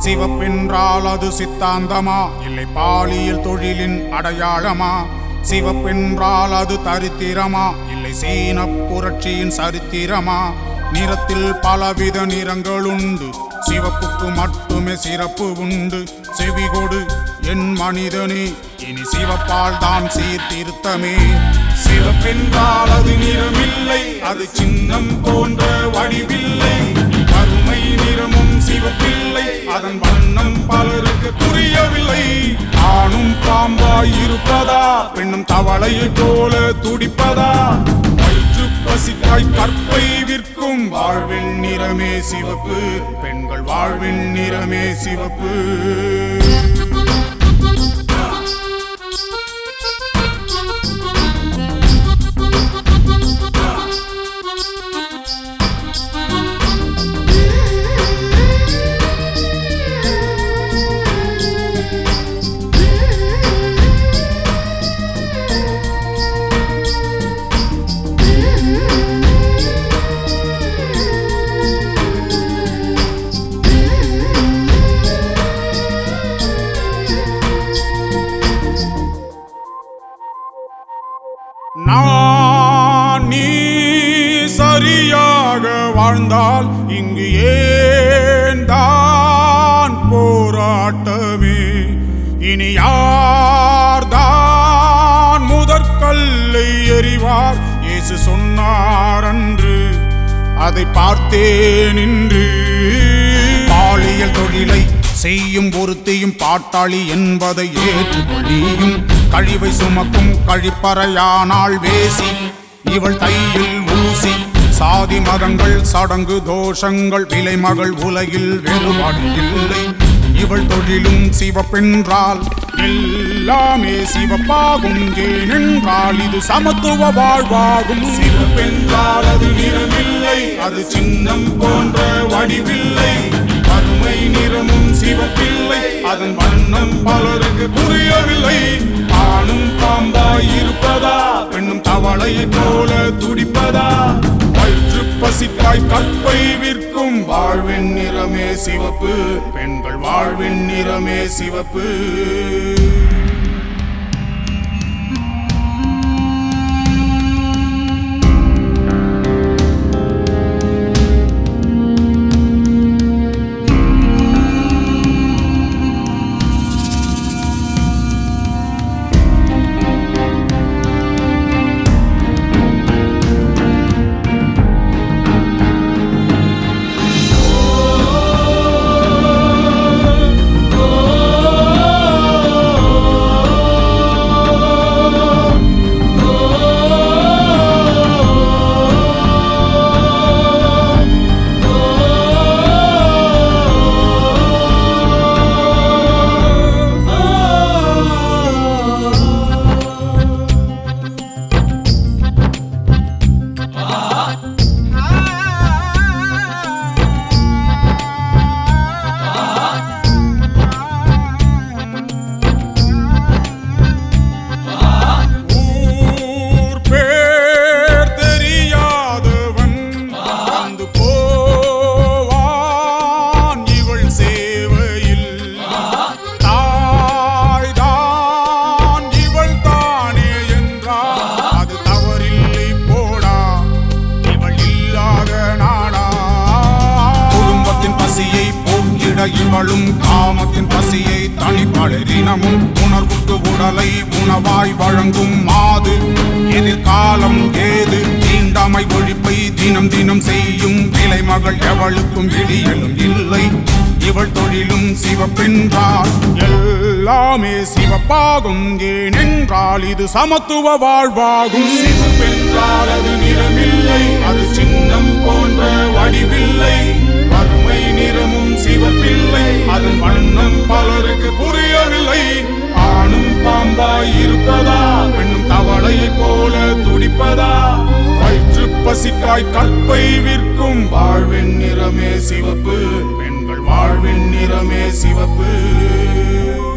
சிவப்பென்றால் அது சித்தாந்தமா இல்லை பாலியல் தொழிலின் அடையாளமா சிவப்பென்றால் அது தரித்திரமா இல்லை சீன புரட்சியின் சரித்திரமா நிறத்தில் பலவித நிறங்கள் உண்டு சிவப்புக்கு மட்டுமே சிறப்பு உண்டு செவிகொடு என் மனிதனே இனி சிவப்பால் தான் சீர்திருத்தமே சிவப்பென்றால் அது நிறமில்லை அது சின்னம் போன்ற வடிவில்லை கருமை நிறமும் சிவப்பில்லை அதன் வண்ணம் பலருக்கு புரியவில்லை ஆணும் பாம்பாய் இருப்பதா பெண்ணும் தவளையை போல துடிப்பதா வயிற்று பசிக்காய் கற்பை விற்கும் வாழ்வின் நிறமே சிவப்பு பெண்கள் வாழ்வின் நிறமே சிவப்பு நான் நீ சரியாக வாழ்ந்தால் இங்கு ஏன் தான் போராட்டமே இனி யார்தான் முதற்கல்லை எறிவார் இயேசு சொன்னார் அன்று அதை பார்த்தேன் இன்று பாலியல் தொழிலை செய்யும் ஒருத்தியும் பாட்டாளி என்பதை ஏற்றுக்கொள்ளியும் கழிவை சுமக்கும் கழிப்பறையானாள் வேசி இவள் தையில் ஊசி சாதி மதங்கள் சடங்கு தோஷங்கள் விலைமகள் உலகில் வேறுபாடு இல்லை இவள் தொழிலும் சிவப்பென்றால் எல்லாமே சிவப்பாகும் ஏனென்றால் இது சமத்துவ வாழ்வாகும் சிவப்பென்றால் அது நிறமில்லை அது சின்னம் போன்ற வடிவில்லை கருமை நிறமும் சிவப்பில்லை அதன் வண்ணம் பலருக்கு புரியவில்லை ஆணும் பாம்பாய் இருப்பதா பெண்ணும் தவளையைப் போல துடிப்பதா வயிற்று பசிக்காய் கற்பை விற்கும் வாழ்வின் நிறமே சிவப்பு பெண்கள் வாழ்வின் நிறமே சிவப்பு ஊர் பேர் தெரியாதவன் வந்து போவான் இவள் சேவையில் தாய்தான் இவள் தானே என்றால் அது தவறில்லை போடா இவள் இல்லாத நாடா குடும்பத்தின் பசியை போக்கிட இவளும் காமத்தின் பசியை தனிப்பளரினமும் உணர்வுக்கு உடலை உணவாய் வழங்கும் மாது எதிர்காலம் ஏது தீண்டாமை ஒழிப்பை தினம் தினம் செய்யும் விலைமகள் எவளுக்கும் இடியலும் இல்லை இவள் தொழிலும் சிவப்பென்றால் எல்லாமே சிவப்பாகும் ஏனென்றால் இது சமத்துவ வாழ்வாகும் சிவப்பென்றால் அது நிறமில்லை அது சின்னம் போன்ற வடிவில்லை வறுமை நிறமும் சிவப்பில்லை அதன் வண்ணம் பலருக்கு புரியவில்லை ஆணும் பாம்பாய் இருப்பதா பெண்ணும் தவளையைப் போல துடிப்பதா வயிற்று பசிக்காய் கற்பை விற்கும் வாழ்வின் நிறமே சிவப்பு பெண்கள் வாழ்வின் நிறமே சிவப்பு